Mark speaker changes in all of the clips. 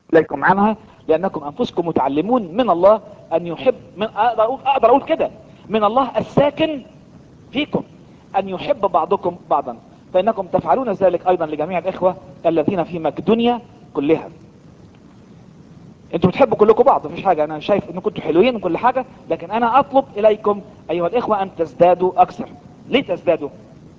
Speaker 1: اليكم عنها لانكم انفسكم متعلمون من الله ان يحب من اقدر اقول, أقدر أقول كده من الله الساكن فيكم ان يحب بعضكم بعضا فانكم تفعلون ذلك ايضا لجميع الاخوة الذين في مقدونيا كلها انتوا بتحبوا كلكم بعض مفيش حاجة انا شايف انكم كنتوا حلوين وكل حاجة لكن انا اطلب اليكم ايها الاخوة ان تزدادوا اكثر ليه تزدادوا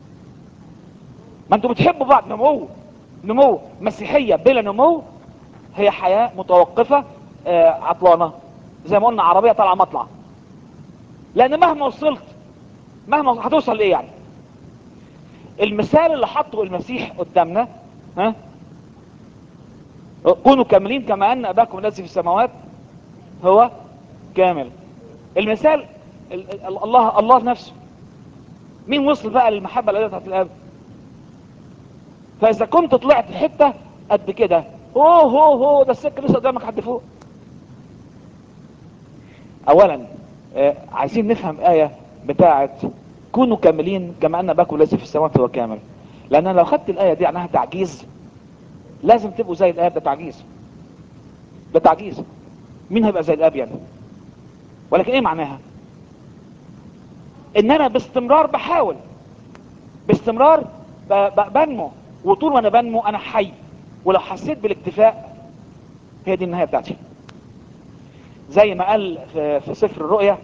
Speaker 1: ما انتوا بتحبوا بعض نمو نمو مسيحية بلا نمو هي حياة متوقفة آه عطلانة زي ما قلنا عربية طالعة مطلع لان مهما وصلت مهما هتوصل لايه يعني المثال اللي حطه المسيح قدامنا ها كونوا كاملين كما ان اباكم الذي في السماوات هو كامل المثال ال- ال- الله الله نفسه مين وصل بقى للمحبه الالهيه بتاعت الاب فاذا كنت طلعت حته قد كده هو هو هو ده السكه لسه قدامك حد فوق اولا آه، عايزين نفهم ايه بتاعت كونوا كاملين كما ان اباكم الذي في السماوات هو كامل لان أنا لو خدت الايه دي عنها تعجيز لازم تبقوا زي الاب ده تعجيز ده تعجيز مين هيبقى زي الاب يعني ولكن ايه معناها ان انا باستمرار بحاول باستمرار ب- ب- بنمو وطول ما انا بنمو انا حي ولو حسيت بالاكتفاء هي دي النهايه بتاعتي زي ما قال في, في سفر الرؤيا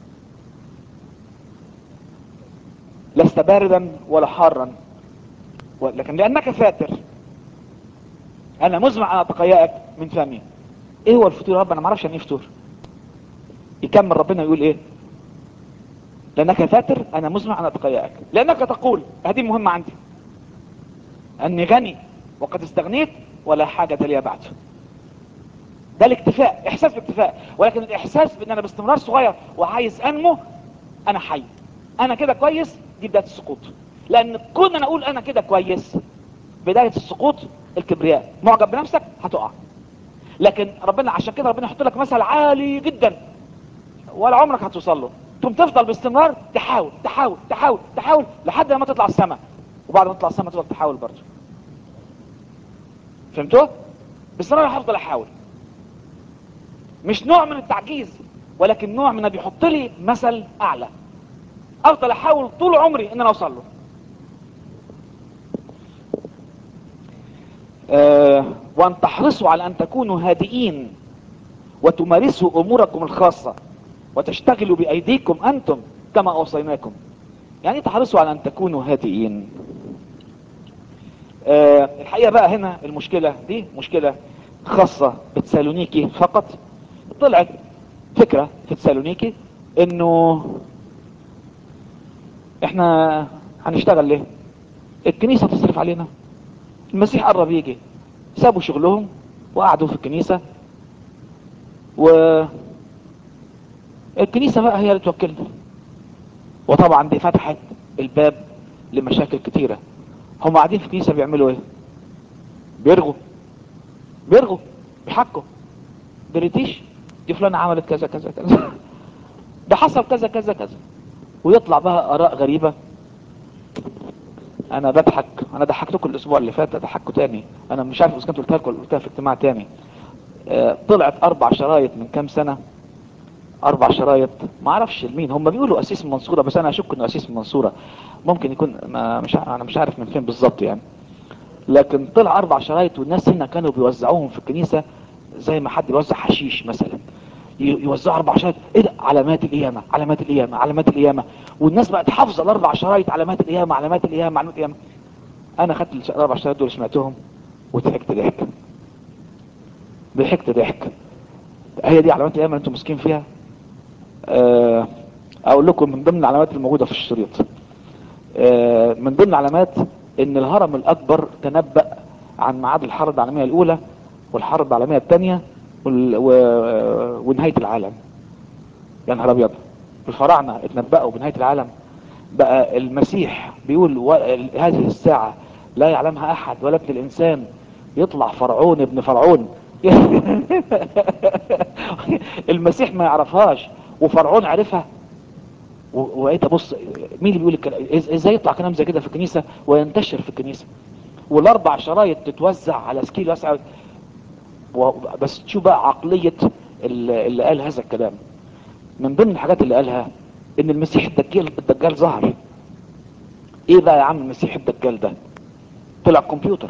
Speaker 1: لست باردا ولا حارا لكن لانك فاتر انا مزمع ان اتقيأك من فمي ايه هو الفطور يا رب انا ما اعرفش يعني ايه فطور يكمل ربنا يقول ايه لانك فاتر انا مزمع ان اتقيأك لانك تقول هذه مهمة عندي اني غني وقد استغنيت ولا حاجة لي بعد ده الاكتفاء احساس بالاكتفاء ولكن الاحساس بان انا باستمرار صغير وعايز انمو انا حي انا كده كويس دي بداية السقوط لان كون انا اقول انا كده كويس بداية السقوط الكبرياء معجب بنفسك هتقع لكن ربنا عشان كده ربنا يحط لك مثل عالي جدا ولا عمرك هتوصل له ثم تفضل باستمرار تحاول تحاول تحاول تحاول لحد ما تطلع السماء وبعد ما تطلع السماء تفضل تحاول برضه فهمتوا باستمرار هفضل احاول مش نوع من التعجيز ولكن نوع من بيحط لي مثل اعلى افضل احاول طول عمري ان انا اوصل له آه وان تحرصوا على ان تكونوا هادئين وتمارسوا اموركم الخاصة وتشتغلوا بايديكم انتم كما اوصيناكم يعني تحرصوا على ان تكونوا هادئين آه الحقيقة بقى هنا المشكلة دي مشكلة خاصة بتسالونيكي فقط طلعت فكرة في تسالونيكي انه احنا هنشتغل ليه الكنيسة تصرف علينا المسيح قرب يجي سابوا شغلهم وقعدوا في الكنيسة و الكنيسة بقى هي اللي توكلنا وطبعا دي فتحت الباب لمشاكل كتيرة هم قاعدين في الكنيسة بيعملوا ايه بيرغوا بيرغوا بيحكوا بريتيش دي فلانة عملت كذا كذا كذا ده حصل كذا كذا كذا ويطلع بقى اراء غريبة انا بضحك انا ضحكتكم الاسبوع اللي فات ضحكوا تاني انا مش عارف اذا كنت قلتها لكم ولا قلتها في اجتماع تاني آه، طلعت اربع شرايط من كام سنة اربع شرايط ما اعرفش لمين هم بيقولوا اسيس المنصورة بس انا اشك انه اسيس المنصورة ممكن يكون ما مش ع- انا مش عارف من فين بالظبط يعني لكن طلع اربع شرايط والناس هنا كانوا بيوزعوهم في الكنيسة زي ما حد بيوزع حشيش مثلا ي- يوزعوا اربع شرايط ايه ده علامات القيامة علامات القيامة علامات القيامة والناس بقت حافظة الاربع شرايط علامات القيامة علامات القيامة علامات القيامة انا خدت الش- الاربع شرايط دول سمعتهم وضحكت ضحك ضحكت ضحك هي دي علامات القيامة اللي انتم مسكين فيها آه، اقول لكم من ضمن العلامات الموجودة في الشريط آه، من ضمن العلامات ان الهرم الاكبر تنبأ عن ميعاد الحرب العالمية الاولى والحرب العالمية الثانية وال- و- ونهاية العالم يا نهار ابيض الفراعنة اتنبأوا بنهاية العالم بقى المسيح بيقول و... هذه الساعة لا يعلمها احد ولا ابن الانسان يطلع فرعون ابن فرعون المسيح ما يعرفهاش وفرعون عرفها و- وبقيت ابص مين اللي بيقول الكلام إز- ازاي يطلع كلام زي كده في الكنيسة وينتشر في الكنيسة والاربع شرايط تتوزع على سكيل واسع و- بس تشوف بقى عقلية اللي اللي قال هذا الكلام من ضمن الحاجات اللي قالها ان المسيح الدجال الدجال ظهر ايه بقى يا عم المسيح الدجال ده طلع كمبيوتر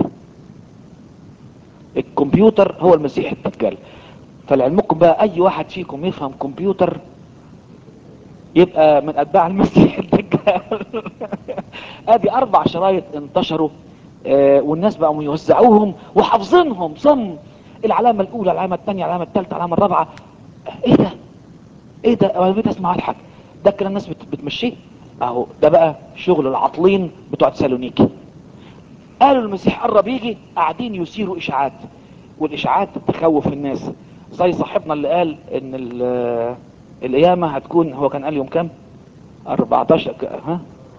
Speaker 1: الكمبيوتر هو المسيح الدجال فلعلمكم بقى اي واحد فيكم يفهم كمبيوتر يبقى من اتباع المسيح الدجال ادي اربع شرايط انتشروا آه، والناس بقوا يوزعوهم وحافظينهم صم العلامة الاولى العلامة الثانية العلامة الثالثة العلامة الرابعة ايه ده ايه ده انا بقيت اسمع اضحك ده كده الناس بت- بتمشيه اهو ده بقى شغل العاطلين بتوع تسالونيكي قالوا المسيح قرب يجي قاعدين يثيروا اشاعات والاشاعات تخوف الناس زي صاحبنا اللي قال ان ال- القيامة هتكون هو كان قال يوم كام 14 ك- ها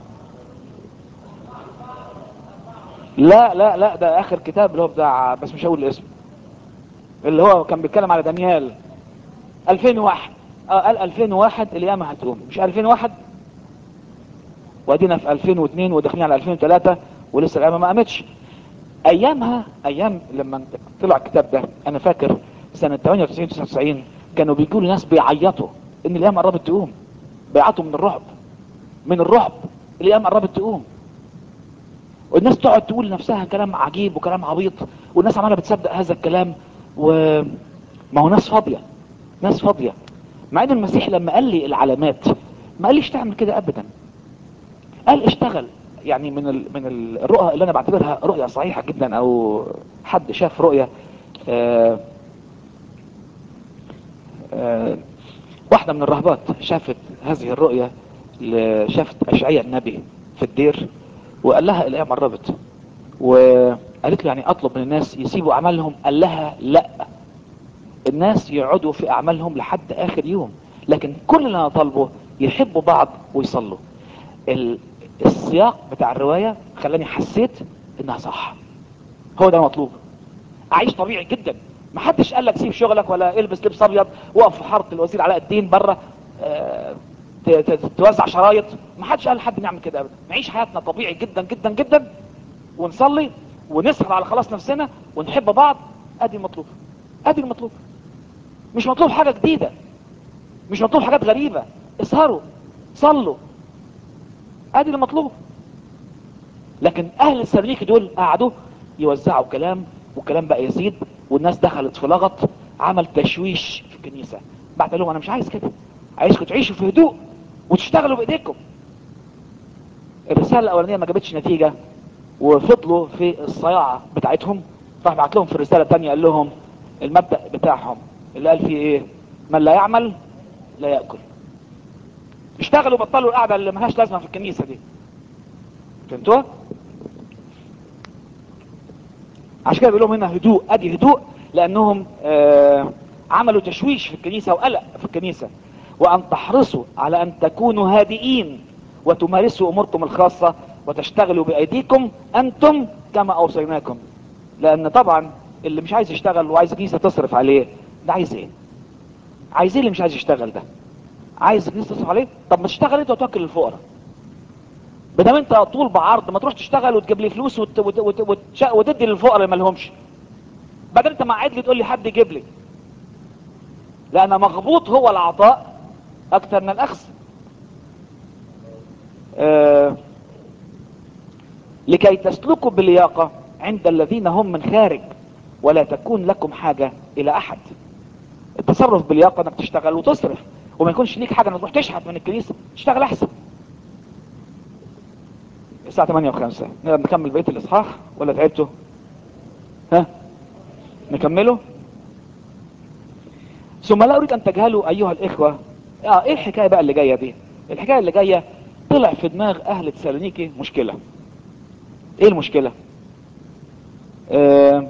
Speaker 1: لا لا لا ده اخر كتاب اللي هو بتاع بس مش هقول الاسم اللي هو كان بيتكلم على دانيال 2001 اه قال 2001 القيامة هتقوم مش 2001 وادينا في 2002 وداخلين على 2003 ولسه القيامة ما قامتش ايامها ايام لما طلع الكتاب ده انا فاكر سنة 98 99 كانوا بيجوا لي ناس بيعيطوا ان القيامة قربت تقوم بيعيطوا من الرعب من الرعب القيامة قربت تقوم والناس تقعد تقول لنفسها كلام عجيب وكلام عبيط والناس عماله بتصدق هذا الكلام وما هو ناس فاضيه ناس فاضيه مع ان المسيح لما قال لي العلامات ما قاليش تعمل كده ابدا قال اشتغل يعني من ال... من ال- الرؤى اللي انا بعتبرها رؤيه صحيحه جدا او حد شاف رؤيه آه آه واحده من الرهبات شافت هذه الرؤيه ل- شافت اشعياء النبي في الدير وقال لها الايه قربت وقالت له يعني اطلب من الناس يسيبوا اعمالهم قال لها لا الناس يقعدوا في اعمالهم لحد اخر يوم لكن كل اللي انا طالبه يحبوا بعض ويصلوا ال- السياق بتاع الرواية خلاني حسيت انها صح هو ده المطلوب اعيش طبيعي جدا ما حدش قال لك سيب شغلك ولا البس لبس ابيض وقف في حاره الوزير علاء الدين بره آه، ت- ت- توزع شرايط ما حدش قال لحد نعمل كده ابدا نعيش حياتنا طبيعي جدا جدا جدا ونصلي ونسهر على خلاص نفسنا ونحب بعض ادي المطلوب ادي المطلوب مش مطلوب حاجه جديده مش مطلوب حاجات غريبه اسهروا صلوا ادي المطلوب لكن اهل السيراميك دول قعدوا يوزعوا كلام والكلام بقى يزيد والناس دخلت في لغط عمل تشويش في الكنيسة بعد لهم انا مش عايز كده عايزكم تعيشوا في هدوء وتشتغلوا بايديكم الرسالة الاولانية ما جابتش نتيجة وفضلوا في الصياعة بتاعتهم راح بعت لهم في الرسالة الثانية قال لهم المبدأ بتاعهم اللي قال فيه ايه من لا يعمل لا يأكل اشتغلوا بطلوا القعدة اللي ملهاش لازمة في الكنيسة دي فهمتوها عشان كده بيقول لهم هنا هدوء ادي هدوء لانهم آه عملوا تشويش في الكنيسة وقلق في الكنيسة وان تحرصوا على ان تكونوا هادئين وتمارسوا اموركم الخاصة وتشتغلوا بايديكم انتم كما اوصيناكم لان طبعا اللي مش عايز يشتغل وعايز الكنيسة تصرف عليه ده عايز ايه عايز ايه اللي مش عايز يشتغل ده عايز الكنيسة تصرف عليه طب ما تشتغل انت وتوكل الفقراء بدل انت طول بعرض ما تروح تشتغل وتجيب لي فلوس وت... وت... وت... وت... وتدي للفقراء اللي ما لهمش بدل انت مقعد لي تقول لي حد يجيب لي لان مغبوط هو العطاء اكثر من الاخذ آه... لكي تسلكوا بلياقة عند الذين هم من خارج ولا تكون لكم حاجة الى احد التصرف بلياقة انك تشتغل وتصرف وما يكونش ليك حاجة انك تروح تشحت من الكنيسة تشتغل احسن الساعة 8 و5 نقدر نكمل بقية الإصحاح ولا تعبتوا ها نكمله ثم لا أريد أن تجهلوا أيها الإخوة آه إيه الحكاية بقى اللي جاية دي الحكاية اللي جاية طلع في دماغ أهل تسالونيكي مشكلة إيه المشكلة آه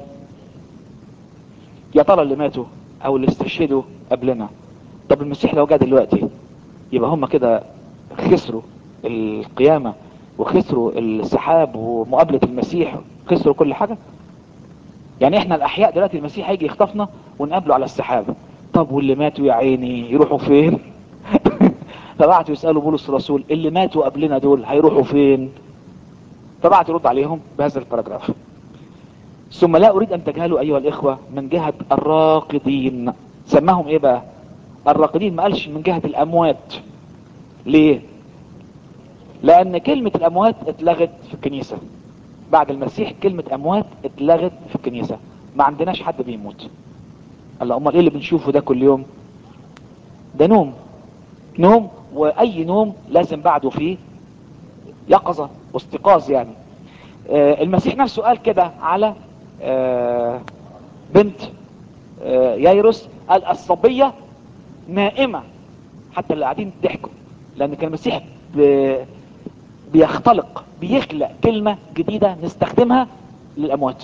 Speaker 1: يا ترى اللي ماتوا أو اللي استشهدوا قبلنا طب المسيح لو جاء دلوقتي يبقى هم كده خسروا القيامة وخسروا السحاب ومقابلة المسيح خسروا كل حاجة يعني احنا الاحياء دلوقتي المسيح هيجي يخطفنا ونقابله على السحاب طب واللي ماتوا يا عيني يروحوا فين فبعتوا يسألوا بولس الرسول اللي ماتوا قبلنا دول هيروحوا فين فبعت يرد عليهم بهذا الباراجراف ثم لا اريد ان تجهلوا ايها الاخوة من جهة الراقدين سماهم ايه بقى الراقدين ما قالش من جهة الاموات ليه لان كلمة الاموات اتلغت في الكنيسة بعد المسيح كلمة اموات اتلغت في الكنيسة ما عندناش حد بيموت قال امال ايه اللي بنشوفه ده كل يوم ده نوم نوم واي نوم لازم بعده فيه يقظة واستيقاظ يعني آه المسيح نفسه قال كده على آه بنت آه يايروس قال الصبية نائمة حتى اللي قاعدين ضحكوا لان كان المسيح بيختلق بيخلق كلمة جديدة نستخدمها للاموات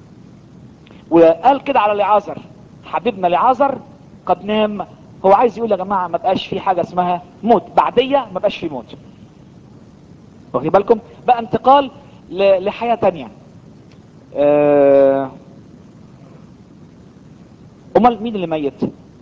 Speaker 1: وقال كده على لعازر حبيبنا لعازر قد نام هو عايز يقول يا جماعة ما بقاش في حاجة اسمها موت بعدية ما بقاش في موت واخدين بالكم بقى انتقال لحياة تانية امال مين اللي ميت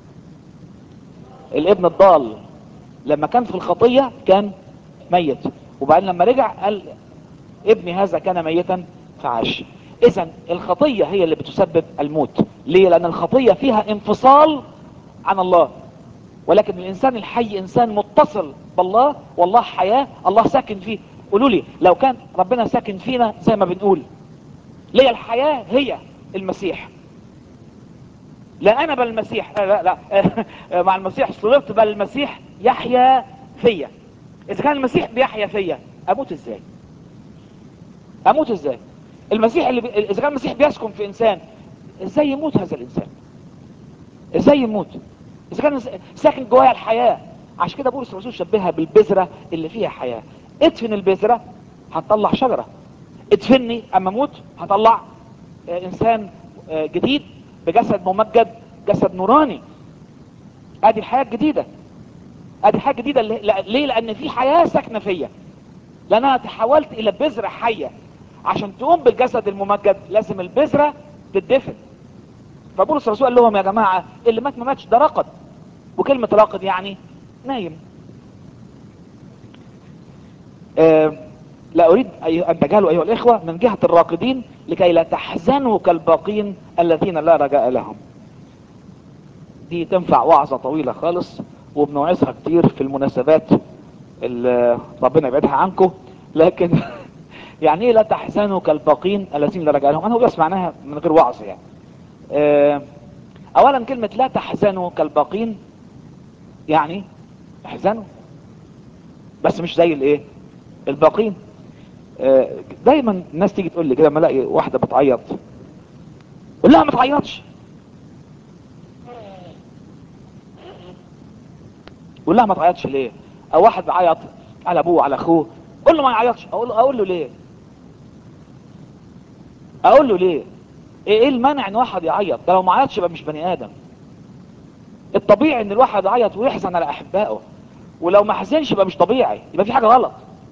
Speaker 1: الابن الضال لما كان في الخطية كان ميت وبعدين لما رجع قال ابني هذا كان ميتا فعاش اذا الخطية هي اللي بتسبب الموت ليه لان الخطية فيها انفصال عن الله ولكن الانسان الحي انسان متصل بالله والله حياة الله ساكن فيه قولوا لي لو كان ربنا ساكن فينا زي ما بنقول ليه الحياة هي المسيح لا انا بل المسيح لا لا مع المسيح صلبت بل المسيح يحيا فيا اذا كان المسيح بيحيا فيا اموت ازاي اموت ازاي المسيح اللي بي... اذا كان المسيح بيسكن في انسان ازاي يموت هذا الانسان ازاي يموت اذا كان ساكن جوايا الحياة عشان كده بولس الرسول شبهها بالبذرة اللي فيها حياة ادفن البذرة هتطلع شجرة ادفني اما اموت هطلع انسان جديد بجسد ممجد جسد نوراني ادي الحياة الجديدة ادي حاجة جديدة ليه لان في حياة ساكنة فيا لان انا تحولت الى بذرة حية عشان تقوم بالجسد الممجد لازم البذرة تدفن فبولس الرسول قال لهم يا جماعة اللي مات ما ماتش ده رقد وكلمة راقد يعني نايم آه لا اريد ان تجهلوا ايها الاخوة من جهة الراقدين لكي لا تحزنوا كالباقين الذين لا رجاء لهم دي تنفع وعظة طويلة خالص وبنوعظها كتير في المناسبات اللي ربنا يبعدها عنكم لكن يعني ايه لا تحزنوا كالباقين الذين لا رجاء لهم انا بس معناها من غير وعظ يعني آه اولا كلمة لا تحزنوا كالباقين يعني احزنوا بس مش زي الايه الباقين آه دايما الناس تيجي تقول لي كده لما الاقي واحده بتعيط قول لها ما تعيطش قول لها ما تعيطش ليه او واحد بيعيط على ابوه على اخوه قول له ما يعيطش اقول له اقول له ليه اقول له ليه ايه المانع ان واحد يعيط ده لو ما عيطش يبقى مش بني ادم الطبيعي ان الواحد يعيط ويحزن على احبائه ولو ما حزنش يبقى مش طبيعي يبقى في حاجه غلط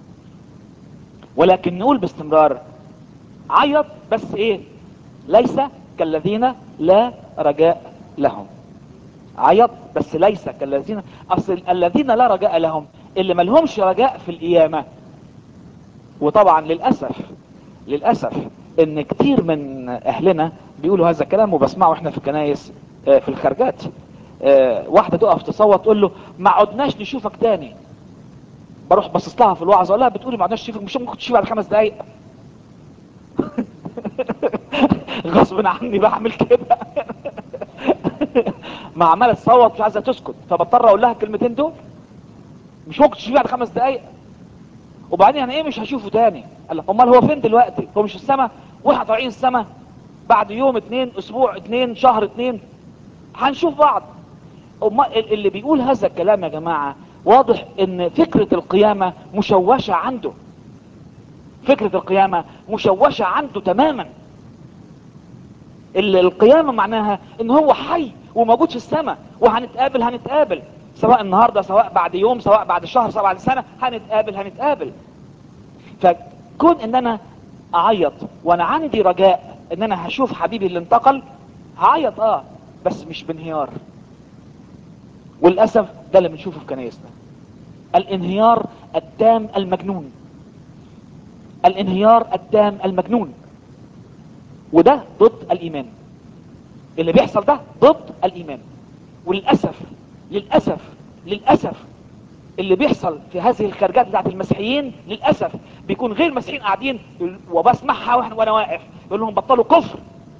Speaker 1: ولكن نقول باستمرار عيط بس ايه ليس كالذين لا رجاء لهم عيط بس ليس كالذين اصل الذين لا رجاء لهم اللي ملهمش رجاء في القيامة وطبعا للأسف للأسف ان كتير من اهلنا بيقولوا هذا الكلام وبسمعه احنا في الكنايس في الخرجات واحدة تقف تصوت تقول له ما عدناش نشوفك تاني بروح باصص لها في الوعظ اقول لها بتقولي ما عدناش نشوفك مش ممكن تشوفي بعد خمس دقايق غصب عني بعمل كده ما عماله تصوت مش عايزه تسكت فبضطر اقول لها الكلمتين دول مش ممكن تشوفيه بعد خمس دقايق وبعدين انا ايه مش هشوفه تاني قال لك امال هو فين دلوقتي هو مش في السماء واحنا طالعين السماء بعد يوم اتنين اسبوع اتنين شهر اتنين هنشوف بعض امال اللي بيقول هذا الكلام يا جماعة واضح ان فكرة القيامة مشوشة عنده فكرة القيامة مشوشة عنده تماما القيامة معناها ان هو حي وموجود في السماء وهنتقابل هنتقابل سواء النهاردة سواء بعد يوم سواء بعد شهر سواء بعد سنة هنتقابل هنتقابل فكون ان انا اعيط وانا عندي رجاء ان انا هشوف حبيبي اللي انتقل هعيط اه بس مش بانهيار وللأسف ده اللي بنشوفه في كنايسنا الانهيار التام المجنون الانهيار التام المجنون وده ضد الايمان اللي بيحصل ده ضد الايمان وللاسف للاسف للاسف اللي بيحصل في هذه الخارجات بتاعت المسيحيين للاسف بيكون غير المسيحيين قاعدين وبسمعها واحنا وانا واقف يقول لهم بطلوا كفر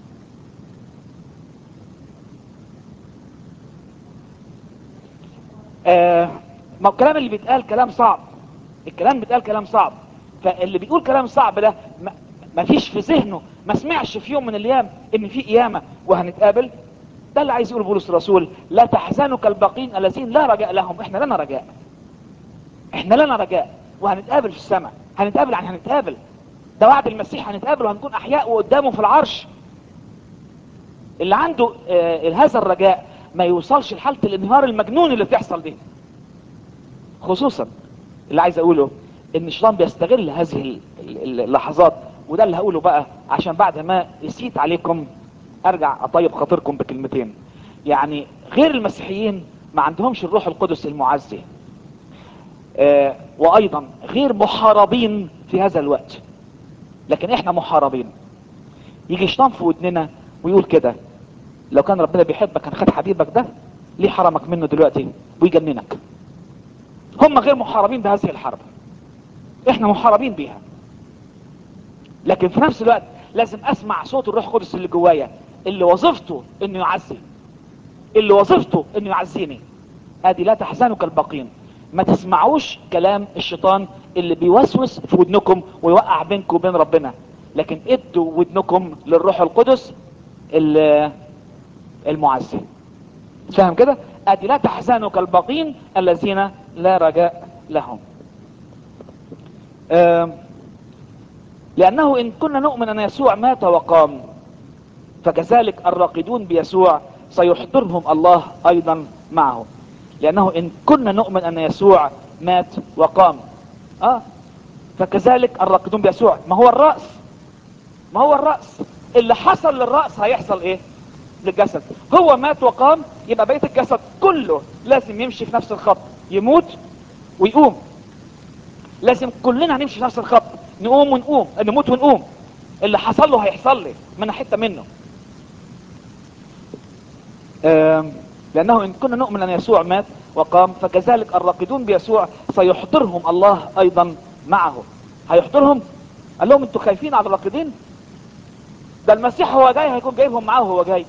Speaker 1: آه ما الكلام اللي بيتقال كلام صعب الكلام بيتقال كلام صعب فاللي بيقول كلام صعب ده ما, ما فيش في ذهنه ما سمعش في يوم من الايام ان في قيامه وهنتقابل ده اللي عايز يقول بولس الرسول لا تحزنوا كالباقين الذين لا رجاء لهم احنا لنا رجاء احنا لنا رجاء وهنتقابل في السماء هنتقابل يعني هنتقابل ده وعد المسيح هنتقابل وهنكون احياء وقدامه في العرش اللي عنده آه هذا الرجاء ما يوصلش لحاله الانهيار المجنون اللي بتحصل دي خصوصا اللي عايز اقوله ان الشيطان بيستغل هذه اللحظات وده اللي هقوله بقى عشان بعد ما يسيت عليكم ارجع اطيب خاطركم بكلمتين يعني غير المسيحيين ما عندهمش الروح القدس المعزي آه وايضا غير محاربين في هذا الوقت لكن احنا محاربين يجي شيطان في ودننا ويقول كده لو كان ربنا بيحبك كان خد حبيبك ده ليه حرمك منه دلوقتي ويجننك هم غير محاربين بهذه الحرب احنا محاربين بيها لكن في نفس الوقت لازم اسمع صوت الروح القدس اللي جوايا اللي وظيفته انه يعزي اللي وظيفته انه يعزيني ادي لا تحزنوا كالباقين ما تسمعوش كلام الشيطان اللي بيوسوس في ودنكم ويوقع بينكم وبين ربنا لكن ادوا ودنكم للروح القدس المعزي فاهم كده ادي لا تحزنوا كالباقين الذين لا رجاء لهم لانه ان كنا نؤمن ان يسوع مات وقام فكذلك الراقدون بيسوع سيحضرهم الله ايضا معه لانه ان كنا نؤمن ان يسوع مات وقام اه فكذلك الراقدون بيسوع ما هو الرأس ما هو الرأس اللي حصل للرأس هيحصل ايه للجسد هو مات وقام يبقى بقيه الجسد كله لازم يمشي في نفس الخط يموت ويقوم لازم كلنا هنمشي في نفس الخط نقوم ونقوم نموت ونقوم اللي حصل له هيحصل لي من حته منه لانه ان كنا نؤمن ان يسوع مات وقام فكذلك الراقدون بيسوع سيحضرهم الله ايضا معه هيحضرهم قال لهم انتوا خايفين على الراقدين ده المسيح هو جاي هيكون جايبهم معاه وهو جاي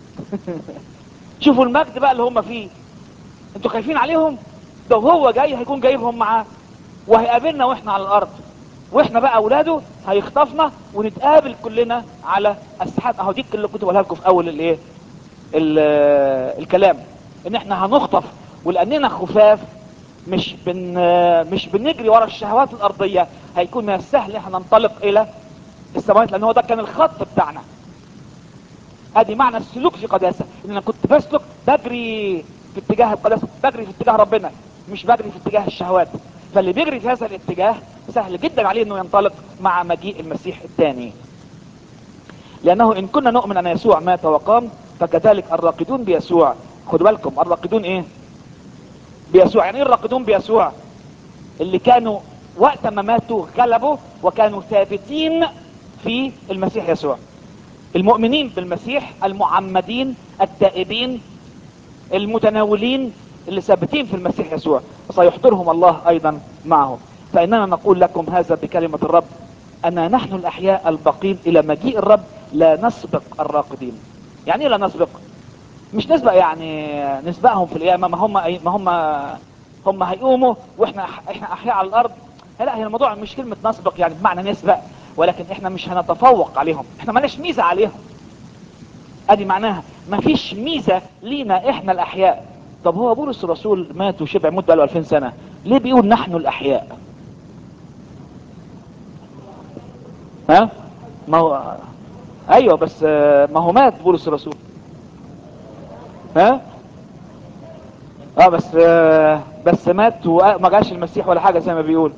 Speaker 1: شوفوا المجد بقى اللي هم فيه انتوا خايفين عليهم ده هو جاي هيكون جايبهم معاه وهيقابلنا واحنا على الارض واحنا بقى اولاده هيخطفنا ونتقابل كلنا على السحاب اهو دي اللي كنت بقولها لكم في اول الايه الكلام ان احنا هنخطف ولاننا خفاف مش بن مش بنجري ورا الشهوات الارضيه هيكون من السهل احنا ننطلق الى السماوات لان هو ده كان الخط بتاعنا ادي معنى السلوك في قداسه ان انا كنت بسلك بجري في اتجاه القداسه بجري في اتجاه ربنا مش بجري في اتجاه الشهوات فاللي بيجري في هذا الاتجاه سهل جدا عليه انه ينطلق مع مجيء المسيح الثاني لانه ان كنا نؤمن ان يسوع مات وقام فكذلك الراقدون بيسوع خدوا بالكم الراقدون ايه بيسوع يعني ايه الراقدون بيسوع اللي كانوا وقت ما ماتوا غلبوا وكانوا ثابتين في المسيح يسوع المؤمنين بالمسيح المعمدين التائبين المتناولين اللي ثابتين في المسيح يسوع سيحضرهم الله ايضا معه فاننا نقول لكم هذا بكلمة الرب ان نحن الاحياء الباقين الى مجيء الرب لا نسبق الراقدين يعني ايه لا نسبق مش نسبق يعني نسبقهم في القيامه ما هم ما هم هم هيقوموا واحنا احنا احياء على الارض لا هي الموضوع مش كلمه نسبق يعني بمعنى نسبق ولكن احنا مش هنتفوق عليهم احنا مالناش ميزه عليهم ادي معناها مفيش ميزه لينا احنا الاحياء طب هو بولس الرسول مات وشبع موت بقاله 2000 سنه ليه بيقول نحن الاحياء ها ما هو ايوه بس ما هو مات بولس الرسول ها اه بس آه بس مات وما جاش المسيح ولا حاجه زي ما بيقول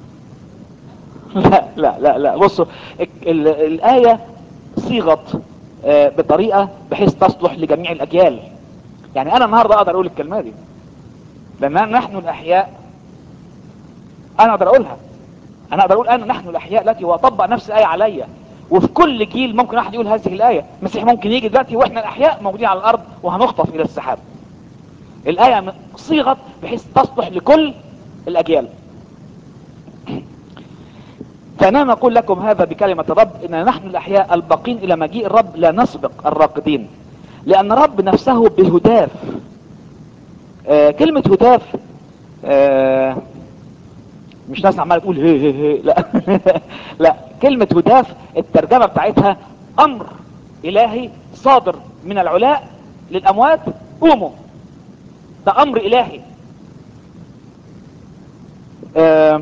Speaker 1: لا لا لا لا بصوا ال- الآية صيغت آه بطريقة بحيث تصلح لجميع الأجيال يعني أنا النهاردة أقدر أقول الكلمة دي لأن نحن الأحياء أنا أقدر أقولها أنا أقدر أقول أنا نحن الأحياء التي وأطبق نفس الآية عليا وفي كل جيل ممكن واحد يقول هذه الآية المسيح ممكن يجي دلوقتي واحنا الأحياء موجودين على الأرض وهنخطف إلى السحاب الآية صيغت بحيث تصلح لكل الأجيال فأنا نقول لكم هذا بكلمة الرب إن نحن الأحياء الباقين إلى مجيء الرب لا نسبق الراقدين لأن الرب نفسه بهداف آه كلمة هداف آه مش ناس عمالة تقول هي هي هي لا لا كلمة هداف الترجمة بتاعتها أمر إلهي صادر من العلاء للأموات قوموا ده أمر إلهي آه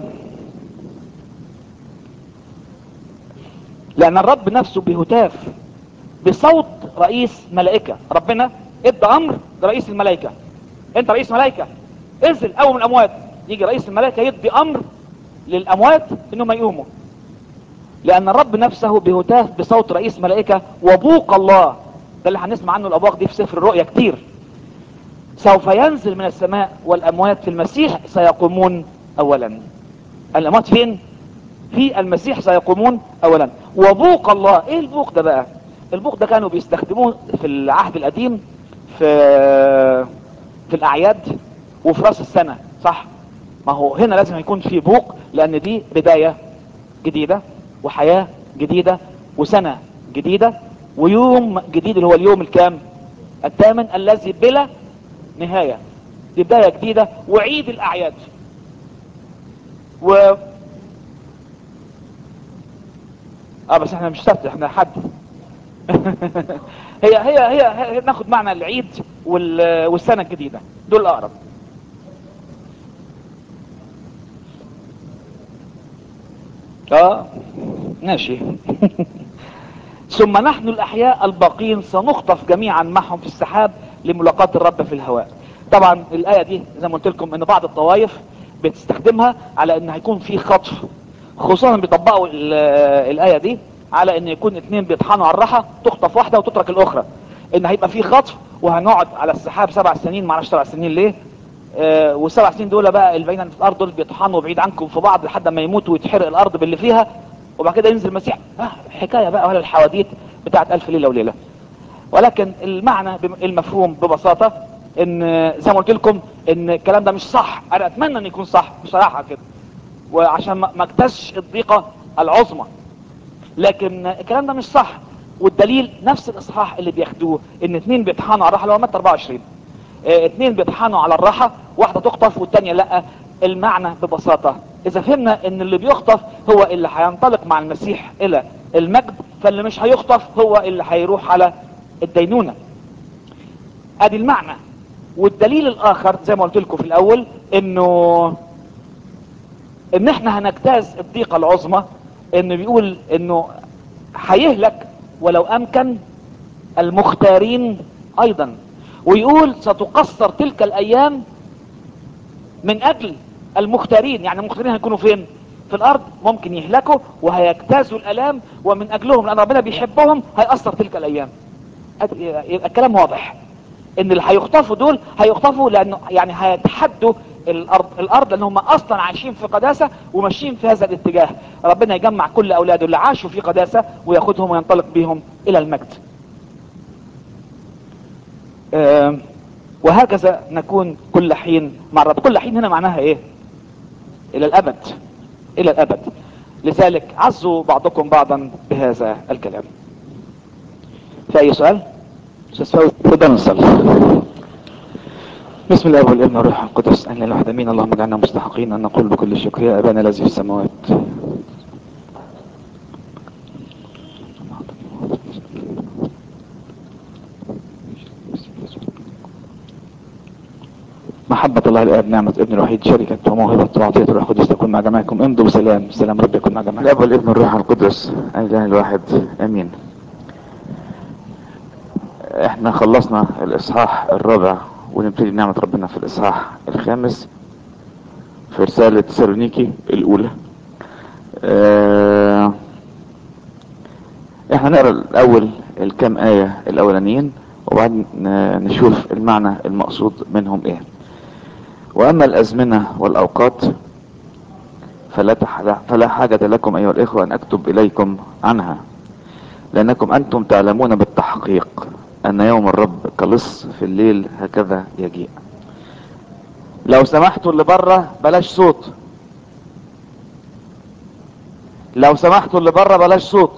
Speaker 1: لأن الرب نفسه بهتاف بصوت رئيس ملائكة ربنا ادى أمر لرئيس الملائكة انت رئيس ملائكة انزل قوم الأموات يجي رئيس الملائكة يدي أمر للأموات إنهم يقوموا لأن الرب نفسه بهتاف بصوت رئيس ملائكة وبوق الله ده اللي هنسمع عنه الأبواق دي في سفر الرؤيا كتير سوف ينزل من السماء والأموات في المسيح سيقومون أولا الأموات فين؟ في المسيح سيقومون أولا وبوق الله إيه البوق ده بقى؟ البوق ده كانوا بيستخدموه في العهد القديم في في الأعياد وفي راس السنة صح؟ ما هو هنا لازم يكون في بوق لأن دي بداية جديدة وحياة جديدة وسنة جديدة ويوم جديد اللي هو اليوم الكام الثامن الذي بلا نهاية دي بداية جديدة وعيد الأعياد و اه بس احنا مش سبت احنا حد هي, هي هي هي ناخد معنى العيد وال... والسنة الجديدة دول اقرب اه ماشي ثم نحن الاحياء الباقين سنخطف جميعا معهم في السحاب لملاقاة الرب في الهواء طبعا الاية دي زي ما قلت لكم ان بعض الطوائف بتستخدمها على ان هيكون في خطف خصوصا بيطبقوا الاية دي على ان يكون اتنين بيطحنوا على الراحة تخطف واحدة وتترك الاخرى ان هيبقى في خطف وهنقعد على السحاب سبع سنين معرفش سبع سنين ليه آه والسبع سنين دول بقى اللي باين في الارض دول بيطحنوا بعيد عنكم في بعض لحد ما يموتوا ويتحرق الارض باللي فيها وبعد كده ينزل المسيح آه حكايه بقى ولا الحواديت بتاعت الف ليله وليله ولكن المعنى المفهوم ببساطه ان زي ما قلت لكم ان الكلام ده مش صح انا اتمنى ان يكون صح بصراحه كده وعشان ما اكتسش الضيقه العظمى لكن الكلام ده مش صح والدليل نفس الاصحاح اللي بياخدوه ان اتنين بيطحنوا على الراحه اللي هو متى 24 اه اتنين بيطحنوا على الراحه واحده تخطف والتانيه لا المعنى ببساطه اذا فهمنا ان اللي بيخطف هو اللي هينطلق مع المسيح الى المجد فاللي مش هيخطف هو اللي هيروح على الدينونه ادي المعنى والدليل الاخر زي ما قلت لكم في الاول انه ان احنا هنجتاز الضيقه العظمى انه بيقول انه هيهلك ولو امكن المختارين ايضا ويقول ستقصر تلك الايام من اجل المختارين يعني المختارين هيكونوا فين في الارض ممكن يهلكوا وهيجتازوا الالام ومن اجلهم لان ربنا بيحبهم هيأثر تلك الايام يبقى الكلام واضح ان اللي هيخطفوا دول هيخطفوا لانه يعني هيتحدوا الارض الارض لان هم اصلا عايشين في قداسه وماشيين في هذا الاتجاه ربنا يجمع كل اولاده اللي عاشوا في قداسه وياخدهم وينطلق بهم الى المجد آه وهكذا نكون كل حين مع الرب كل حين هنا معناها ايه الى الابد الى الابد لذلك عزوا بعضكم بعضا بهذا الكلام في اي سؤال استاذ فوزي تفضل نصلي بسم الله والابن والروح القدس ان الواحد امين اللهم اجعلنا مستحقين ان نقول بكل شكر يا ابانا الذي في السماوات محبة الله الآب نعمة ابن الوحيد شركة وموهبة وعطية الروح القدس تكون مع جميعكم امضوا بسلام سلام رب يكون مع جميعكم
Speaker 2: الاب والابن والروح القدس الاله الواحد امين احنا خلصنا الاصحاح الرابع ونبتدي نعمة ربنا في الاصحاح الخامس في رسالة تسالونيكي الاولى اه احنا نقرا الاول الكام آية الاولانيين وبعد نشوف المعنى المقصود منهم ايه واما الازمنة والاوقات فلا, فلا حاجة لكم ايها الاخوة ان اكتب اليكم عنها لأنكم أنتم تعلمون بالتحقيق أن يوم الرب كلص في الليل هكذا يجيء لو سمحتوا اللي بره بلاش صوت لو سمحتوا اللي بره بلاش صوت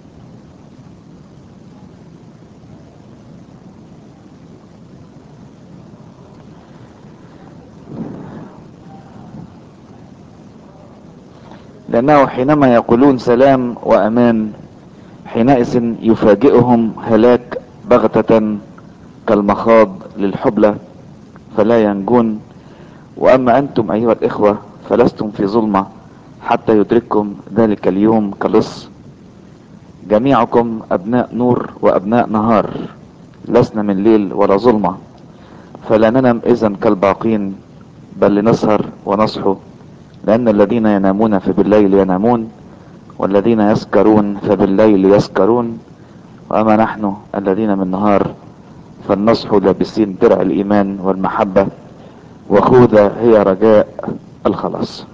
Speaker 2: لأنه حينما يقولون سلام وأمان حينئذ يفاجئهم هلاك بغتة كالمخاض للحبلة فلا ينجون وأما أنتم أيها الإخوة فلستم في ظلمة حتى يدرككم ذلك اليوم كلص جميعكم أبناء نور وأبناء نهار لسنا من ليل ولا ظلمة فلا ننم إذا كالباقين بل لنسهر ونصحو لأن الذين ينامون فبالليل ينامون والذين يسكرون فبالليل يسكرون وأما نحن الذين من النهار فلنصحو لابسين درع الإيمان والمحبة وخوذة هي رجاء الخلاص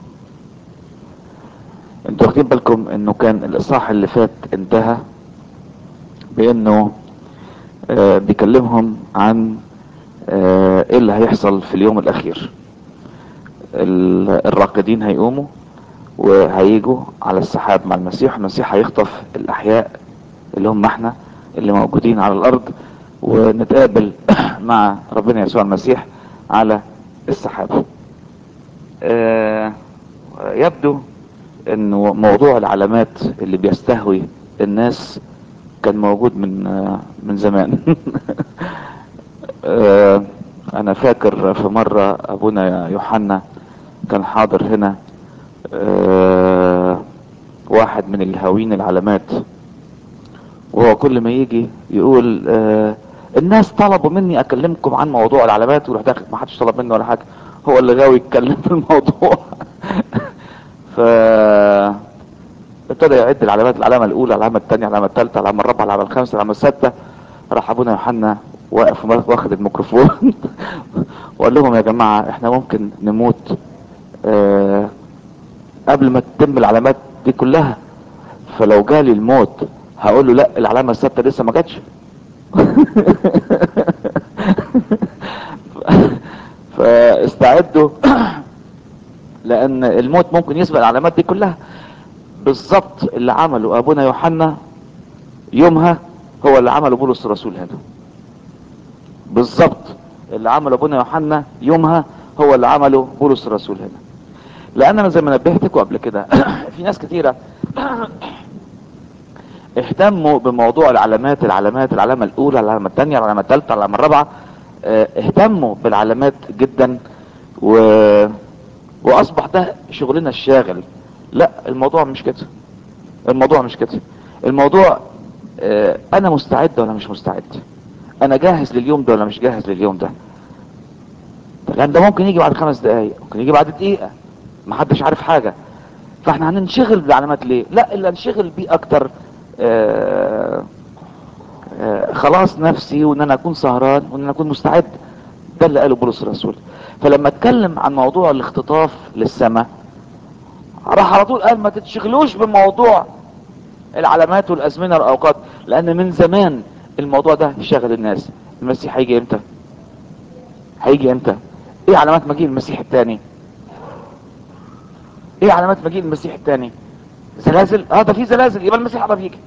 Speaker 2: انتوا واخدين بالكم انه كان الاصحاح اللي فات انتهى بانه آه بيكلمهم عن آه ايه اللي هيحصل في اليوم الاخير الراقدين هيقوموا وهيجوا على السحاب مع المسيح المسيح هيخطف الاحياء اللي هم احنا اللي موجودين على الارض ونتقابل مع ربنا يسوع المسيح على السحاب آه يبدو انه موضوع العلامات اللي بيستهوي الناس كان موجود من من زمان انا فاكر في مرة ابونا يوحنا كان حاضر هنا واحد من الهاوين العلامات وهو كل ما يجي يقول الناس طلبوا مني اكلمكم عن موضوع العلامات ويروح داخل ما حدش طلب منه ولا حاجه هو اللي غاوي يتكلم في الموضوع ف ابتدى يعد العلامات العلامه الاولى العلامه الثانيه العلامه الثالثه العلامه الرابعه العلامه الخامسه العلامه السادسه راح ابونا يوحنا واقف واخد الميكروفون وقال لهم يا جماعه احنا ممكن نموت اه قبل ما تتم العلامات دي كلها فلو جالي الموت هقول له لا العلامه السادسه لسه ما جاتش فاستعدوا لان الموت ممكن يسبق العلامات دي كلها بالظبط اللي عمله ابونا يوحنا يومها هو اللي عمله بولس الرسول هنا بالظبط اللي عمله ابونا يوحنا يومها هو اللي عمله بولس الرسول هنا لان انا زي ما نبهتكم قبل كده في ناس كتيره اهتموا بموضوع العلامات العلامات العلامه الاولى العلامه الثانيه العلامه الثالثه العلامه الرابعه اه اهتموا بالعلامات جدا و واصبح ده شغلنا الشاغل لا الموضوع مش كده الموضوع مش كده الموضوع اه انا مستعد ولا مش مستعد انا جاهز لليوم ده ولا مش جاهز لليوم ده لان ده ممكن يجي بعد خمس دقايق ممكن يجي بعد دقيقة محدش عارف حاجة فاحنا هننشغل بالعلامات ليه لا اللي انشغل بيه اكتر اه اه خلاص نفسي وان انا اكون سهران وان انا اكون مستعد ده اللي قاله بولس الرسول فلما اتكلم عن موضوع الاختطاف للسماء راح على طول قال ما تتشغلوش بموضوع العلامات والازمنه والاوقات لان من زمان الموضوع ده شغل الناس المسيح هيجي امتى هيجي امتى ايه علامات مجيء المسيح الثاني ايه علامات مجيء المسيح الثاني زلازل اه ده في زلازل يبقى المسيح قرب يجي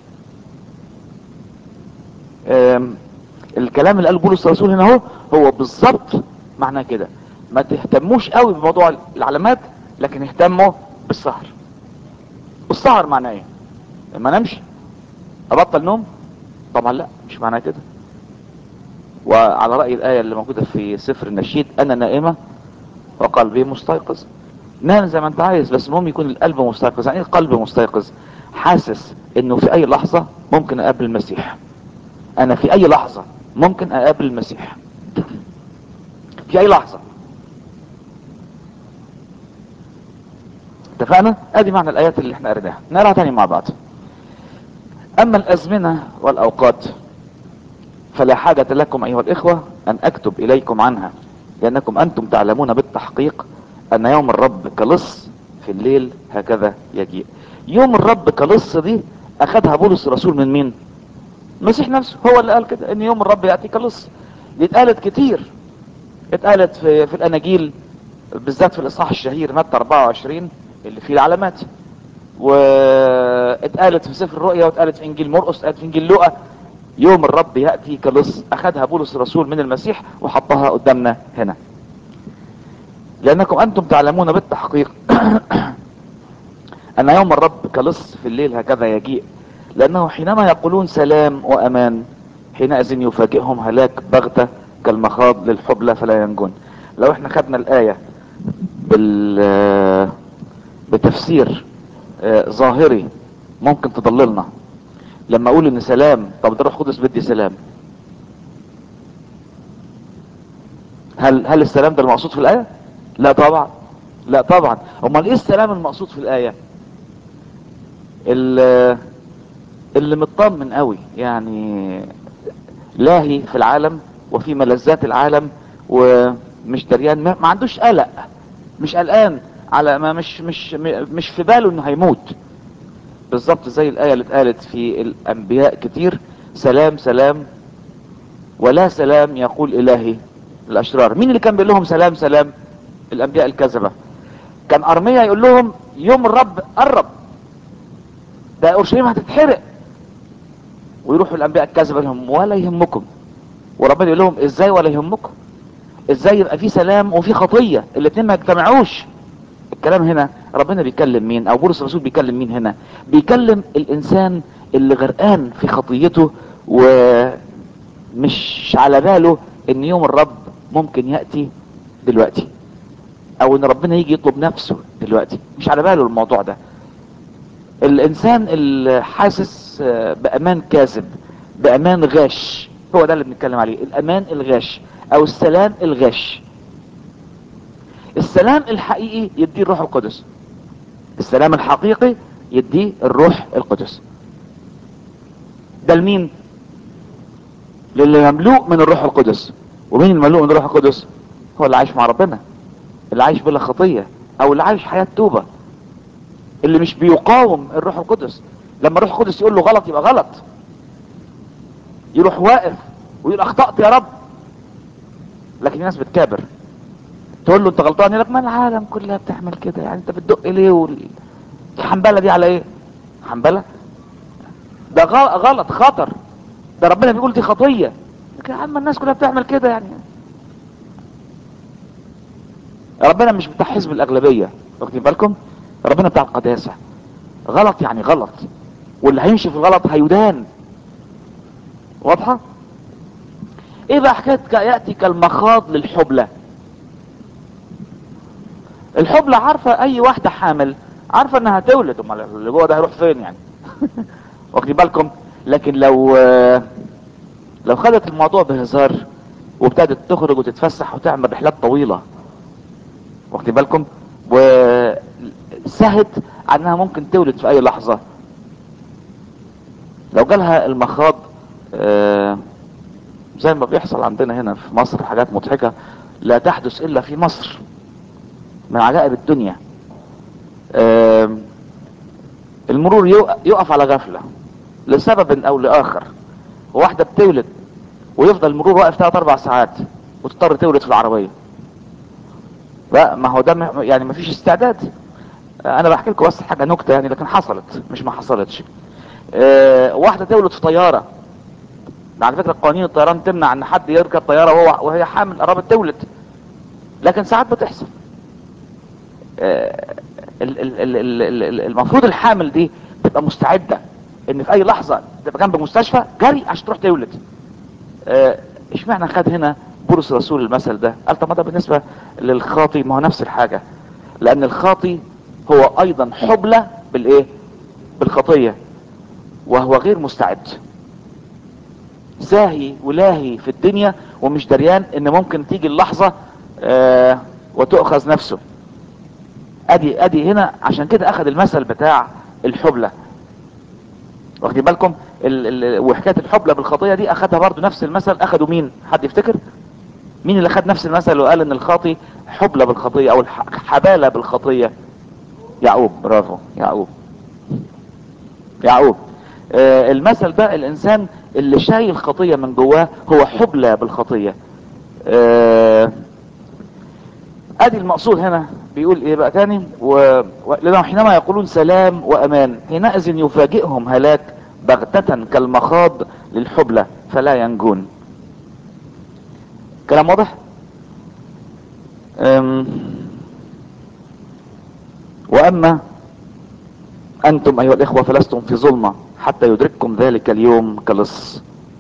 Speaker 2: الكلام اللي قاله بولس الرسول هنا اهو هو بالظبط معناه كده ما تهتموش قوي بموضوع العلامات لكن اهتموا بالسهر والسهر معناه ايه ما نمشي ابطل نوم طبعا لا مش معناه كده وعلى رأي الآية اللي موجودة في سفر النشيد أنا نائمة وقلبي مستيقظ نام زي ما انت عايز بس المهم يكون القلب مستيقظ يعني القلب مستيقظ حاسس انه في اي لحظة ممكن اقابل المسيح انا في اي لحظة ممكن اقابل المسيح في اي لحظة اتفقنا ادي معنى الايات اللي احنا قريناها نقراها تاني مع بعض اما الازمنة والاوقات فلا حاجة لكم ايها الاخوة ان اكتب اليكم عنها لانكم انتم تعلمون بالتحقيق ان يوم الرب كلص في الليل هكذا يجيء يوم الرب كلص دي اخدها بولس الرسول من مين المسيح نفسه هو اللي قال كده ان يوم الرب ياتي كلص دي اتقالت كتير اتقالت في, في الاناجيل بالذات في الاصحاح الشهير متى 24 اللي فيه العلامات واتقالت في سفر الرؤيا واتقالت في انجيل مرقس اتقالت في انجيل لوقا يوم الرب ياتي كلص اخذها بولس الرسول من المسيح وحطها قدامنا هنا لانكم انتم تعلمون بالتحقيق ان يوم الرب كلص في الليل هكذا يجيء لانه حينما يقولون سلام وامان حينئذ يفاجئهم هلاك بغتة كالمخاض للحبلى فلا ينجون لو احنا خدنا الآية بال بتفسير آه، ظاهري ممكن تضللنا لما اقول ان سلام طب ده الروح القدس بدي سلام هل هل السلام ده المقصود في الآية لا طبعا لا طبعا امال ايه السلام المقصود في الآية ال- اللي مطمن قوي يعني لاهي في العالم وفي ملذات العالم ومش دريان ما ما عندوش قلق مش قلقان على ما مش مش مش في باله انه هيموت بالظبط زي الآية اللي اتقالت في الأنبياء كتير سلام سلام ولا سلام يقول إلهي الأشرار مين اللي كان بيقول لهم سلام سلام الأنبياء الكذبة كان أرميا يقول لهم يوم الرب قرب ده أورشليم هتتحرق ويروحوا الأنبياء الكذبة لهم ولا يهمكم وربنا يقول لهم ازاي ولا يهمكم ازاي يبقى في سلام وفي خطية الاتنين ما يجتمعوش الكلام هنا ربنا بيكلم مين او بولس الرسول بيكلم مين هنا بيكلم الانسان اللي غرقان في خطيته ومش على باله ان يوم الرب ممكن يأتي دلوقتي او ان ربنا يجي يطلب نفسه دلوقتي مش على باله الموضوع ده الانسان اللي حاسس آه، بامان كاذب بامان غاش هو ده اللي بنتكلم عليه الامان الغاش او السلام الغاش السلام الحقيقي يديه الروح القدس السلام الحقيقي يديه الروح القدس ده لمين للي مملوء من الروح القدس ومين المملوء من الروح القدس هو اللي عايش مع ربنا اللي عايش بلا خطية او اللي عايش حياة توبة اللي مش بيقاوم الروح القدس لما الروح القدس يقول له غلط يبقى غلط يروح واقف ويقول اخطأت يا رب لكن في ناس بتكابر تقول له انت غلطان يقول لك ما العالم كلها بتعمل كده يعني انت بتدق ليه وال... الحنبله دي على ايه حنبله ده غ- غلط خطر ده ربنا بيقول دي خطيه لكن يا عم الناس كلها بتعمل كده يعني ربنا مش بتاع حزب الاغلبيه واخدين بالكم ربنا بتاع القداسه غلط يعني غلط واللي هيمشي في الغلط هيدان واضحه ايه بقى حكايه ك- ياتي كالمخاض للحبلى الحبلى عارفه اي واحده حامل عارفه انها هتولد امال اللي جوه ده هيروح فين يعني واخدين بالكم لكن لو لو خدت الموضوع بهزار وابتدت تخرج وتتفسح وتعمل رحلات طويله واخدين بالكم وسهت عنها ممكن تولد في اي لحظه لو جالها المخاض آه، زي ما بيحصل عندنا هنا في مصر حاجات مضحكة لا تحدث الا في مصر من عجائب الدنيا آم، المرور يق- يقف على غفلة لسبب او لاخر واحدة بتولد ويفضل المرور واقف 3 4 ساعات وتضطر تولد في العربية لا ما هو ده م- يعني ما فيش استعداد انا بحكي لكم بس حاجة نكتة يعني لكن حصلت مش ما حصلتش آه، واحدة تولد في طيارة ده على فكرة قوانين الطيران تمنع ان حد يركب طيارة وهو وهي حامل قربت تولد لكن ساعات بتحصل آه، ال- ال- ال- ال- ال- ال- المفروض الحامل دي تبقى مستعدة ان في اي لحظة تبقى جنب المستشفى جري عشان تروح تولد آه، اشمعنى خد هنا بولس الرسول المثل ده قال طب ما ده بالنسبة للخاطي ما هو نفس الحاجة لان الخاطي هو ايضا حبلى بالايه بالخطية وهو غير مستعد ساهي ولاهي في الدنيا ومش دريان ان ممكن تيجي اللحظة آه وتؤخذ نفسه ادي ادي هنا عشان كده اخذ المثل بتاع الحبلة واخدين بالكم ال ال وحكاية الحبلة بالخطية دي اخذها برضو نفس المثل اخذوا مين حد يفتكر مين اللي اخذ نفس المثل وقال ان الخاطي حبلة بالخطية او الح- حبالة بالخطية يعقوب برافو يعقوب يعقوب آه، المثل ده الانسان اللي شايل خطية من جواه هو حبلى بالخطية آه، ادي المقصود هنا بيقول ايه بقى تاني و... و... لأنهم حينما يقولون سلام وامان حينئذ يفاجئهم هلاك بغتة كالمخاض للحبلى فلا ينجون كلام واضح أم... واما انتم ايها الاخوة فلستم في ظلمة حتى يدرككم ذلك اليوم كلص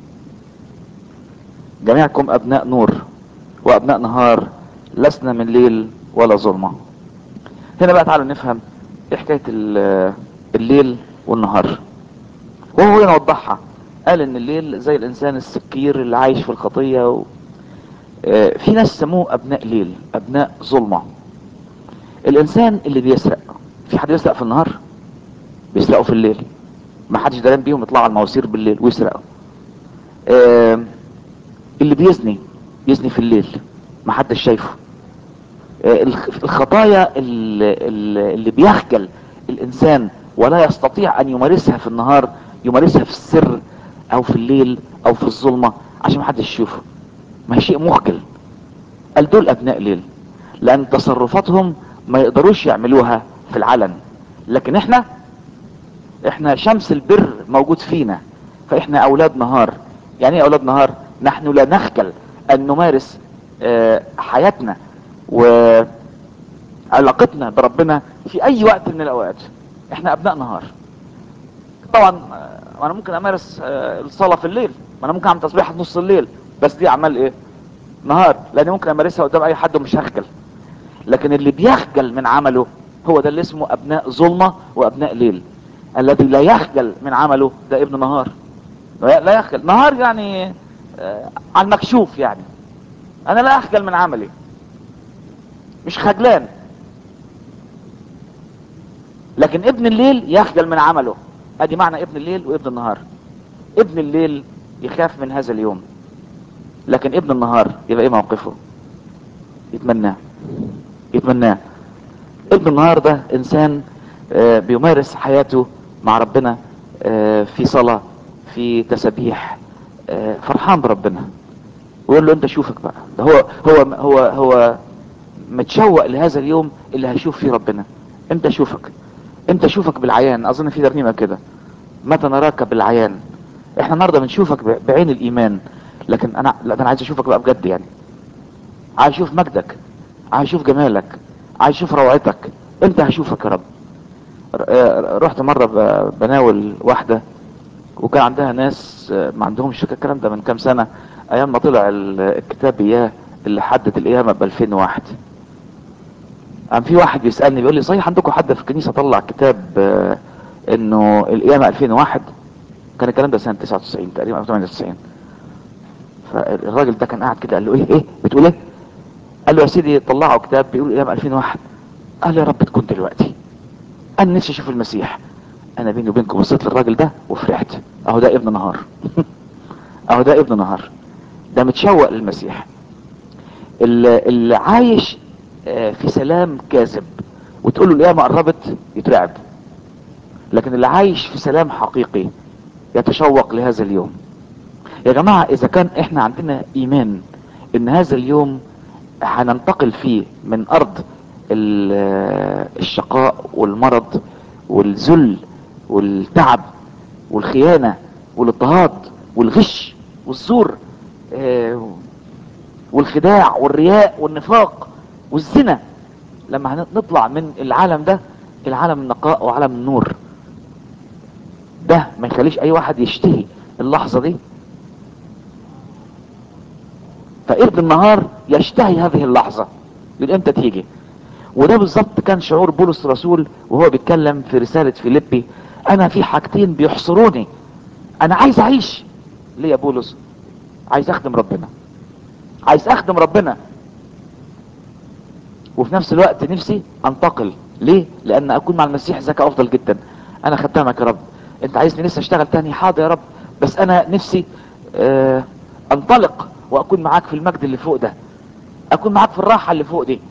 Speaker 2: جميعكم ابناء نور وابناء نهار لسنا من ليل ولا ظلمة هنا بقى تعالوا نفهم ايه حكاية ال- الليل والنهار وهو هنا وضحها قال ان الليل زي الانسان السكير اللي عايش في الخطية و... آه، في ناس سموه ابناء ليل ابناء ظلمة الانسان اللي بيسرق في حد يسرق في النهار بيسرقوا في الليل ما حدش دران بيهم يطلعوا على المواسير بالليل ويسرقوا آه، اللي بيزني يزني في الليل ما حدش شايفه آه، الخ- الخطايا اللي, اللي بيخجل الانسان ولا يستطيع ان يمارسها في النهار يمارسها في السر او في الليل او في الظلمة عشان ما حدش يشوفه ما هي شيء مخجل قال دول ابناء ليل لان تصرفاتهم ما يقدروش يعملوها في العلن لكن احنا احنا شمس البر موجود فينا فاحنا اولاد نهار يعني ايه اولاد نهار نحن لا نخجل ان نمارس آه، حياتنا وعلاقتنا بربنا في اي وقت من الاوقات احنا ابناء نهار طبعا آه، انا ممكن امارس آه، الصلاة في الليل ما انا ممكن اعمل تسبيحة نص الليل بس دي اعمال ايه نهار لاني ممكن امارسها قدام اي حد ومش هخجل لكن اللي بيخجل من عمله هو ده اللي اسمه ابناء ظلمة وابناء ليل الذي لا يخجل من عمله ده ابن نهار لا لا يخجل نهار يعني آه، على المكشوف يعني انا لا اخجل من عملي مش خجلان لكن ابن الليل يخجل من عمله ادي معنى ابن الليل وابن النهار ابن الليل يخاف من هذا اليوم لكن ابن النهار يبقى ايه موقفه يتمناه يتمناه ابن النهار ده انسان آه، بيمارس حياته مع ربنا آه، في صلاة في تسبيح آه، فرحان بربنا ويقول له انت شوفك بقى ده هو هو هو هو متشوق لهذا اليوم اللي هيشوف فيه ربنا انت شوفك انت شوفك بالعيان اظن في ترنيمه كده متى نراك بالعيان احنا النهارده بنشوفك ب- بعين الايمان لكن انا لا ده انا عايز اشوفك بقى بجد يعني عايز اشوف مجدك عايز اشوف جمالك عايز اشوف روعتك انت هشوفك يا رب ر- آه، رحت مره ب- بناول واحده وكان عندها ناس آه، ما عندهمش فكره الكلام ده من كام سنه ايام ما طلع ال- الكتاب اياه اللي حدد القيامه ب 2001 قام في واحد بيسالني بيقول لي صحيح عندكم حد في الكنيسه طلع كتاب آه، انه القيامه 2001 كان الكلام ده سنه 99 تقريبا او 98 فالراجل ده كان قاعد كده قال له ايه ايه بتقول ايه قال له يا سيدي طلعوا كتاب بيقول القيامه 2001 قال يا رب تكون دلوقتي انا نفسي اشوف المسيح انا بيني وبينكم بصيت للراجل ده وفرحت اهو ده ابن نهار اهو ده ابن نهار ده متشوق للمسيح اللي, اللي عايش آه، في سلام كاذب وتقول له القيامه قربت يترعب لكن اللي عايش في سلام حقيقي يتشوق لهذا اليوم يا جماعة اذا كان احنا عندنا ايمان ان هذا اليوم هننتقل فيه من ارض ال- الشقاء والمرض والذل والتعب والخيانة والاضطهاد والغش والزور آه، والخداع والرياء والنفاق والزنا لما هنطلع من العالم ده العالم النقاء وعالم النور ده ما يخليش اي واحد يشتهي اللحظة دي فابن النهار يشتهي هذه اللحظة يقول امتى تيجي وده بالظبط كان شعور بولس الرسول وهو بيتكلم في رسالة فيليبي انا في حاجتين بيحصروني انا عايز اعيش ليه يا بولس عايز اخدم ربنا عايز اخدم ربنا وفي نفس الوقت نفسي انتقل ليه لان اكون مع المسيح ذاك افضل جدا انا خدامك يا رب انت عايزني لسه اشتغل تاني حاضر يا رب بس انا نفسي آه انطلق واكون معاك في المجد اللي فوق ده اكون معاك في الراحة اللي فوق دي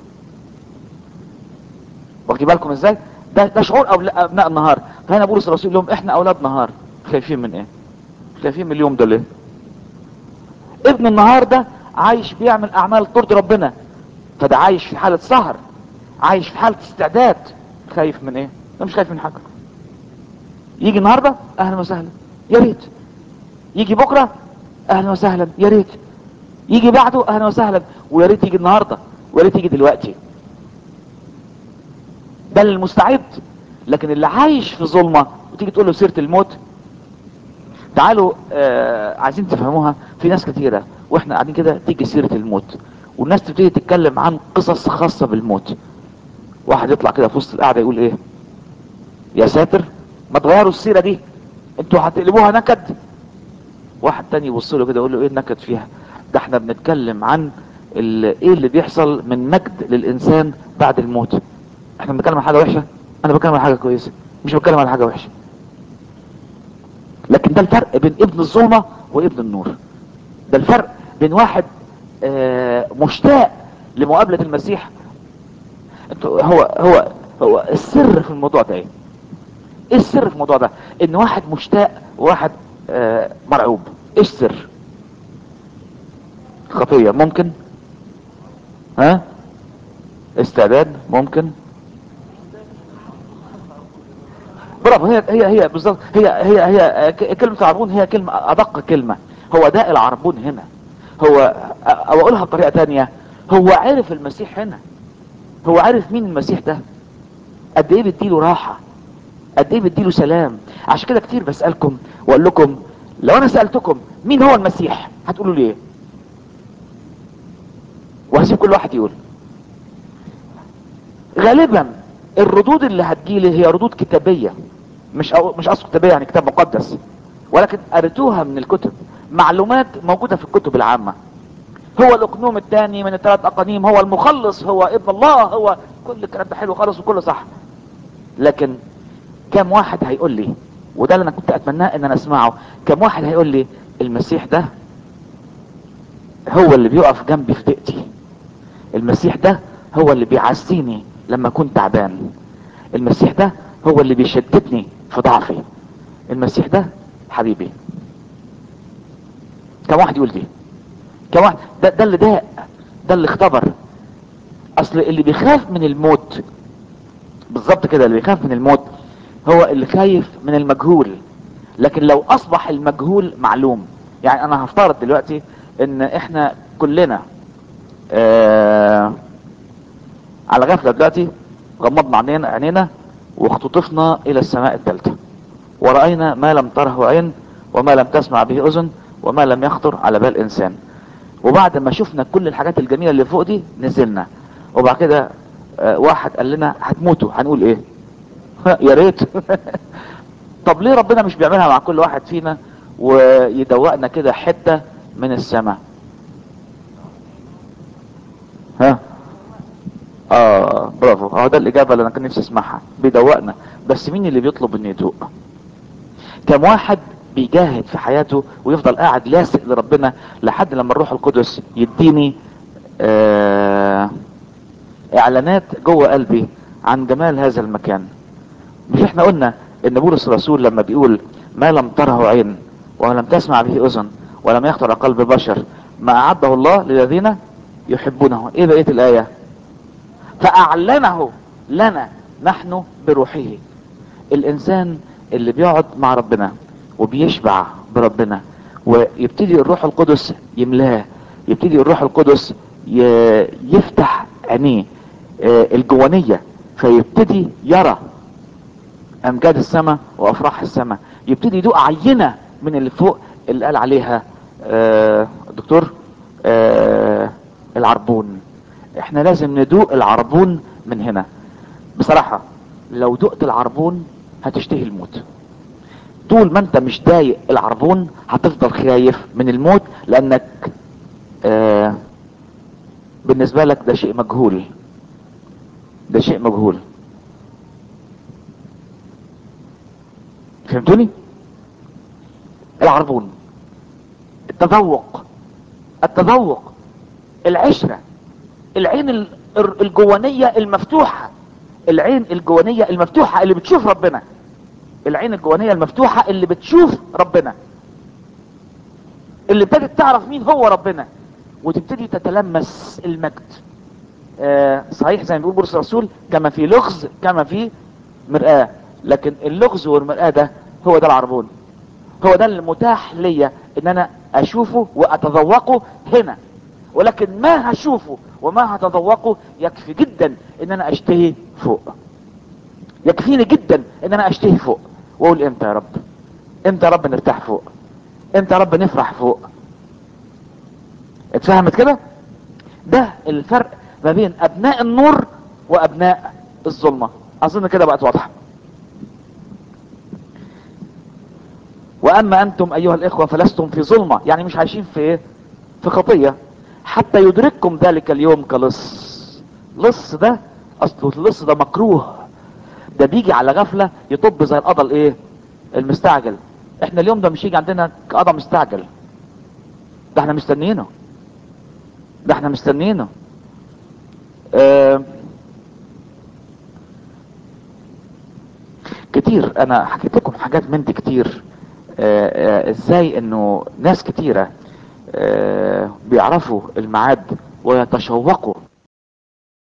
Speaker 2: واخدين بالكم ازاي ده ده شعور أول- ابناء النهار فهنا بولس الرسول لهم احنا اولاد نهار خايفين من ايه خايفين من اليوم ده ليه ابن النهارده عايش بيعمل اعمال ترضي ربنا فده عايش في حالة سهر عايش في حالة استعداد خايف من ايه ده مش خايف من حاجة يجي النهاردة اهلا وسهلا يا ريت يجي بكرة اهلا وسهلا يا ريت يجي بعده اهلا وسهلا ويا ريت يجي النهاردة ويا ريت يجي دلوقتي ده المستعد لكن اللي عايش في ظلمة وتيجي تقول له سيرة الموت تعالوا آه عايزين تفهموها في ناس كتيرة واحنا قاعدين كده تيجي سيرة الموت والناس تبتدي تتكلم عن قصص خاصة بالموت واحد يطلع كده في وسط القعدة يقول ايه يا ساتر ما تغيروا السيرة دي انتوا هتقلبوها نكد واحد تاني يبص له كده يقول له ايه النكد فيها ده احنا بنتكلم عن ال- ايه اللي بيحصل من مجد للانسان بعد الموت احنا بنتكلم عن حاجة وحشة انا بتكلم عن حاجة كويسة مش بتكلم عن حاجة وحشة لكن ده الفرق بين ابن الظلمة وابن النور ده الفرق بين واحد آه، مشتاق لمقابلة المسيح انتوا- هو هو هو السر في الموضوع ده ايه ايه السر في الموضوع ده ان واحد مشتاق وواحد آه، مرعوب ايش السر خطية ممكن ها استعداد ممكن برافو هي هي هي بالظبط هي هي هي آه، ك- كلمة عربون هي كلمة أدق كلمة هو ده العربون هنا هو أو أقولها بطريقة تانية هو عرف المسيح هنا هو عارف مين المسيح ده قد ايه بيديله راحة قد ايه بيديله سلام عشان كده كتير بسألكم واقول لكم لو انا سألتكم مين هو المسيح هتقولوا لي ايه وهسيب كل واحد يقول غالبا الردود اللي هتجيلي هي ردود كتابية مش أو مش اصل كتابية يعني كتاب مقدس ولكن قريتوها من الكتب معلومات موجودة في الكتب العامة هو الاقنوم الثاني من الثلاث اقانيم هو المخلص هو ابن الله هو كل الكلام ده حلو خالص وكله صح لكن كم واحد هيقول لي وده اللي انا كنت اتمناه ان انا اسمعه كم واحد هيقول لي المسيح ده هو اللي بيقف جنبي في ضيقتي المسيح ده هو اللي بيعزيني لما كنت تعبان المسيح ده هو اللي بيشددني في ضعفي المسيح ده حبيبي كم واحد يقول دي كم واحد ده, ده اللي ضاق ده اللي اختبر اصل اللي بيخاف من الموت بالظبط كده اللي بيخاف من الموت هو اللي خايف من المجهول لكن لو اصبح المجهول معلوم يعني انا هفترض دلوقتي ان احنا كلنا آه على غفلة دلوقتي غمضنا عينينا عينينا واختطفنا الى السماء الثالثة ورأينا ما لم تره عين وما لم تسمع به اذن وما لم يخطر على بال انسان وبعد ما شفنا كل الحاجات الجميلة اللي فوق دي نزلنا وبعد كده آه، واحد قال لنا هتموتوا هنقول ايه يا ريت طب ليه ربنا مش بيعملها مع كل واحد فينا ويدوقنا كده حتة من السماء ها اه برافو اه ده الاجابة اللي انا كان نفسي اسمعها بيدوقنا بس مين اللي بيطلب انه يدوق كم واحد بيجاهد في حياته ويفضل قاعد لاصق لربنا لحد لما الروح القدس يديني آه اعلانات جوه قلبي عن جمال هذا المكان مش احنا قلنا ان بولس الرسول لما بيقول ما لم تره عين ولم تسمع به اذن ولم يخطر على قلب بشر ما اعده الله للذين يحبونه ايه بقيه الايه فاعلنه لنا نحن بروحه الانسان اللي بيقعد مع ربنا وبيشبع بربنا ويبتدي الروح القدس يملاه يبتدي الروح القدس ي- يفتح عينيه آه، الجوانية فيبتدي يرى امجاد السماء وافراح السماء يبتدي يدوق عينة من اللي فوق اللي قال عليها آه، الدكتور آه، العربون احنا لازم ندوق العربون من هنا بصراحة لو دقت العربون هتشتهي الموت طول ما انت مش ضايق العربون هتفضل خايف من الموت لانك آه بالنسبة لك ده شيء مجهول ده شيء مجهول فهمتوني العربون التذوق التذوق العشرة العين ال- الجوانية المفتوحة العين الجوانية المفتوحة اللي بتشوف ربنا العين الجوانية المفتوحة اللي بتشوف ربنا اللي ابتدت تعرف مين هو ربنا وتبتدي تتلمس المجد آه صحيح زي ما بيقول بولس الرسول كما في لغز كما في مرآة لكن اللغز والمرآة ده هو ده العربون هو ده المتاح ليا ان انا اشوفه واتذوقه هنا ولكن ما هشوفه وما هتذوقه يكفي جدا ان انا اشتهي فوق يكفيني جدا ان انا اشتهي فوق واقول امتى يا رب امتى يا رب نرتاح فوق امتى يا رب نفرح فوق اتفهمت كده ده الفرق ما بين ابناء النور وابناء الظلمة اظن كده بقت واضحة واما انتم ايها الاخوة فلستم في ظلمة يعني مش عايشين في ايه في خطية حتى يدرككم ذلك اليوم كلص لص ده اصله اللص ده مكروه ده بيجي على غفلة يطب زي القضا الايه المستعجل احنا اليوم ده مش يجي عندنا كقضا مستعجل ده احنا مستنيينه ده احنا مستنيينه اه كتير انا حكيت لكم حاجات من دي كتير اه اه ازاي انه ناس كتيرة اه بيعرفوا الميعاد ويتشوقوا